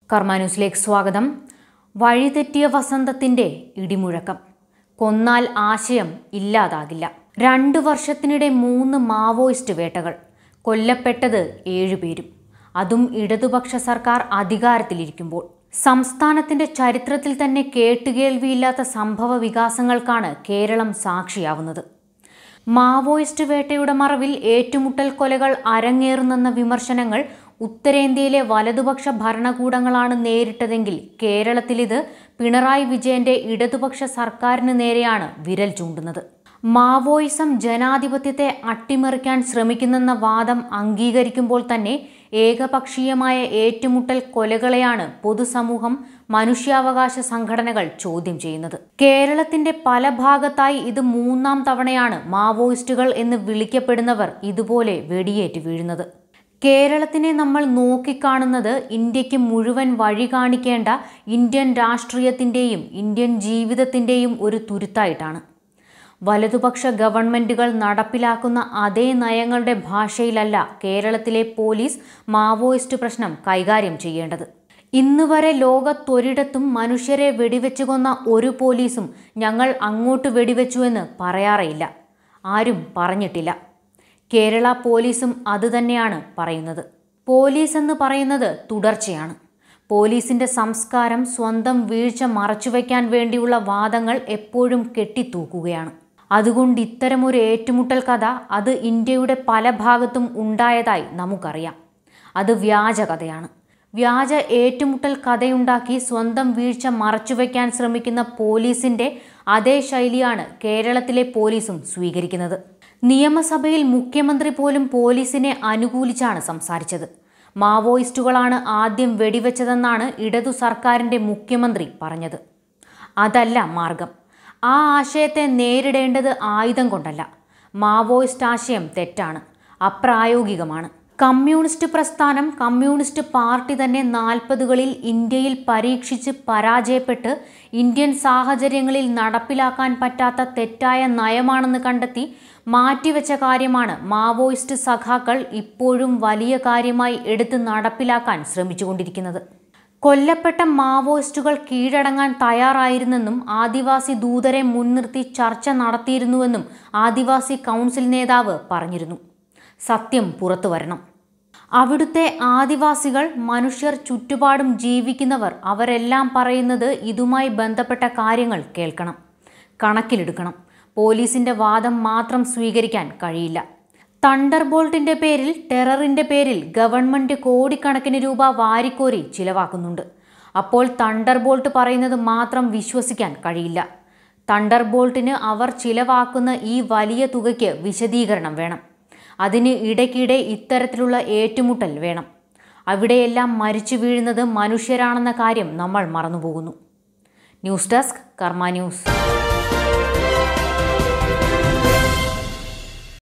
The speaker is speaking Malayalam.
കർമ്മ ന്യൂസിലേക്ക് സ്വാഗതം വഴിതെറ്റിയ വസന്തത്തിന്റെ ഇടിമുഴക്കം കൊന്നാൽ ആശയം ഇല്ലാതാകില്ല രണ്ടു വർഷത്തിനിടെ മൂന്ന് മാവോയിസ്റ്റ് വേട്ടകൾ കൊല്ലപ്പെട്ടത് ഏഴുപേരും അതും ഇടതുപക്ഷ സർക്കാർ അധികാരത്തിലിരിക്കുമ്പോൾ സംസ്ഥാനത്തിന്റെ ചരിത്രത്തിൽ തന്നെ കേട്ടുകേൾവിയില്ലാത്ത സംഭവ വികാസങ്ങൾക്കാണ് കേരളം സാക്ഷിയാവുന്നത് മാവോയിസ്റ്റ് വേട്ടയുടെ മറവിൽ ഏറ്റുമുട്ടൽ കൊലകൾ അരങ്ങേറുന്നെന്ന വിമർശനങ്ങൾ ഉത്തരേന്ത്യയിലെ വലതുപക്ഷ ഭരണകൂടങ്ങളാണ് നേരിട്ടതെങ്കിൽ കേരളത്തിലിത് പിണറായി വിജയന്റെ ഇടതുപക്ഷ സർക്കാരിന് നേരെയാണ് വിരൽ ചൂണ്ടുന്നത് മാവോയിസം ജനാധിപത്യത്തെ അട്ടിമറിക്കാൻ ശ്രമിക്കുന്നെന്ന വാദം അംഗീകരിക്കുമ്പോൾ തന്നെ ഏകപക്ഷീയമായ ഏറ്റുമുട്ടൽ കൊലകളെയാണ് പൊതുസമൂഹം മനുഷ്യാവകാശ സംഘടനകൾ ചോദ്യം ചെയ്യുന്നത് കേരളത്തിന്റെ പല ഭാഗത്തായി ഇത് മൂന്നാം തവണയാണ് മാവോയിസ്റ്റുകൾ എന്ന് വിളിക്കപ്പെടുന്നവർ ഇതുപോലെ വെടിയേറ്റ് വീഴുന്നത് കേരളത്തിനെ നമ്മൾ നോക്കിക്കാണുന്നത് ഇന്ത്യക്ക് മുഴുവൻ വഴി കാണിക്കേണ്ട ഇന്ത്യൻ രാഷ്ട്രീയത്തിൻ്റെയും ഇന്ത്യൻ ജീവിതത്തിൻ്റെയും ഒരു തുരുത്തായിട്ടാണ് വലതുപക്ഷ ഗവൺമെന്റുകൾ നടപ്പിലാക്കുന്ന അതേ നയങ്ങളുടെ ഭാഷയിലല്ല കേരളത്തിലെ പോലീസ് മാവോയിസ്റ്റ് പ്രശ്നം കൈകാര്യം ചെയ്യേണ്ടത് ഇന്ന് വരെ ലോകത്തൊരിടത്തും മനുഷ്യരെ വെടിവെച്ചു കൊന്ന ഒരു പോലീസും ഞങ്ങൾ അങ്ങോട്ട് വെടിവെച്ചു എന്ന് പറയാറേയില്ല ആരും പറഞ്ഞിട്ടില്ല കേരള പോലീസും അതുതന്നെയാണ് പറയുന്നത് പോലീസ് എന്ന് പറയുന്നത് തുടർച്ചയാണ് പോലീസിന്റെ സംസ്കാരം സ്വന്തം വീഴ്ച മറച്ചുവെക്കാൻ വേണ്ടിയുള്ള വാദങ്ങൾ എപ്പോഴും കെട്ടിത്തൂക്കുകയാണ് അതുകൊണ്ട് ഇത്തരമൊരു ഏറ്റുമുട്ടൽ കഥ അത് ഇന്ത്യയുടെ പല ഭാഗത്തും ഉണ്ടായതായി നമുക്കറിയാം അത് വ്യാജ കഥയാണ് വ്യാജ ഏറ്റുമുട്ടൽ കഥയുണ്ടാക്കി സ്വന്തം വീഴ്ച മറച്ചുവെക്കാൻ ശ്രമിക്കുന്ന പോലീസിന്റെ അതേ ശൈലിയാണ് കേരളത്തിലെ പോലീസും സ്വീകരിക്കുന്നത് നിയമസഭയിൽ മുഖ്യമന്ത്രി പോലും പോലീസിനെ അനുകൂലിച്ചാണ് സംസാരിച്ചത് മാവോയിസ്റ്റുകളാണ് ആദ്യം വെടിവെച്ചതെന്നാണ് ഇടതു സർക്കാരിന്റെ മുഖ്യമന്ത്രി പറഞ്ഞത് അതല്ല മാർഗം ആ ആശയത്തെ നേരിടേണ്ടത് ആയുധം കൊണ്ടല്ല മാവോയിസ്റ്റ് ആശയം തെറ്റാണ് അപ്രായോഗികമാണ് കമ്മ്യൂണിസ്റ്റ് പ്രസ്ഥാനം കമ്മ്യൂണിസ്റ്റ് പാർട്ടി തന്നെ നാൽപ്പതുകളിൽ ഇന്ത്യയിൽ പരീക്ഷിച്ച് പരാജയപ്പെട്ട് ഇന്ത്യൻ സാഹചര്യങ്ങളിൽ നടപ്പിലാക്കാൻ പറ്റാത്ത തെറ്റായ നയമാണെന്ന് കണ്ടെത്തി മാറ്റിവെച്ച കാര്യമാണ് മാവോയിസ്റ്റ് സഖാക്കൾ ഇപ്പോഴും വലിയ കാര്യമായി എടുത്ത് നടപ്പിലാക്കാൻ ശ്രമിച്ചുകൊണ്ടിരിക്കുന്നത് കൊല്ലപ്പെട്ട മാവോയിസ്റ്റുകൾ കീഴടങ്ങാൻ തയ്യാറായിരുന്നെന്നും ആദിവാസി ദൂതരെ മുൻനിർത്തി ചർച്ച നടത്തിയിരുന്നുവെന്നും ആദിവാസി കൗൺസിൽ നേതാവ് പറഞ്ഞിരുന്നു സത്യം പുറത്തു വരണം അവിടുത്തെ ആദിവാസികൾ മനുഷ്യർ ചുറ്റുപാടും ജീവിക്കുന്നവർ അവരെല്ലാം പറയുന്നത് ഇതുമായി ബന്ധപ്പെട്ട കാര്യങ്ങൾ കേൾക്കണം കണക്കിലെടുക്കണം പോലീസിന്റെ വാദം മാത്രം സ്വീകരിക്കാൻ കഴിയില്ല തണ്ടർ ബോൾട്ടിന്റെ പേരിൽ ടെററിന്റെ പേരിൽ ഗവൺമെന്റ് കോടിക്കണക്കിന് രൂപ വാരിക്കോരി ചിലവാക്കുന്നുണ്ട് അപ്പോൾ തണ്ടർ ബോൾട്ട് പറയുന്നത് മാത്രം വിശ്വസിക്കാൻ കഴിയില്ല തണ്ടർ ബോൾട്ടിന് അവർ ചിലവാക്കുന്ന ഈ വലിയ തുകയ്ക്ക് വിശദീകരണം വേണം അതിന് ഇടയ്ക്കിടെ ഇത്തരത്തിലുള്ള ഏറ്റുമുട്ടൽ വേണം അവിടെയെല്ലാം മരിച്ചു വീഴുന്നത് മനുഷ്യരാണെന്ന കാര്യം നമ്മൾ മറന്നുപോകുന്നു ന്യൂസ് ഡെസ്ക് കർമ്മ ന്യൂസ്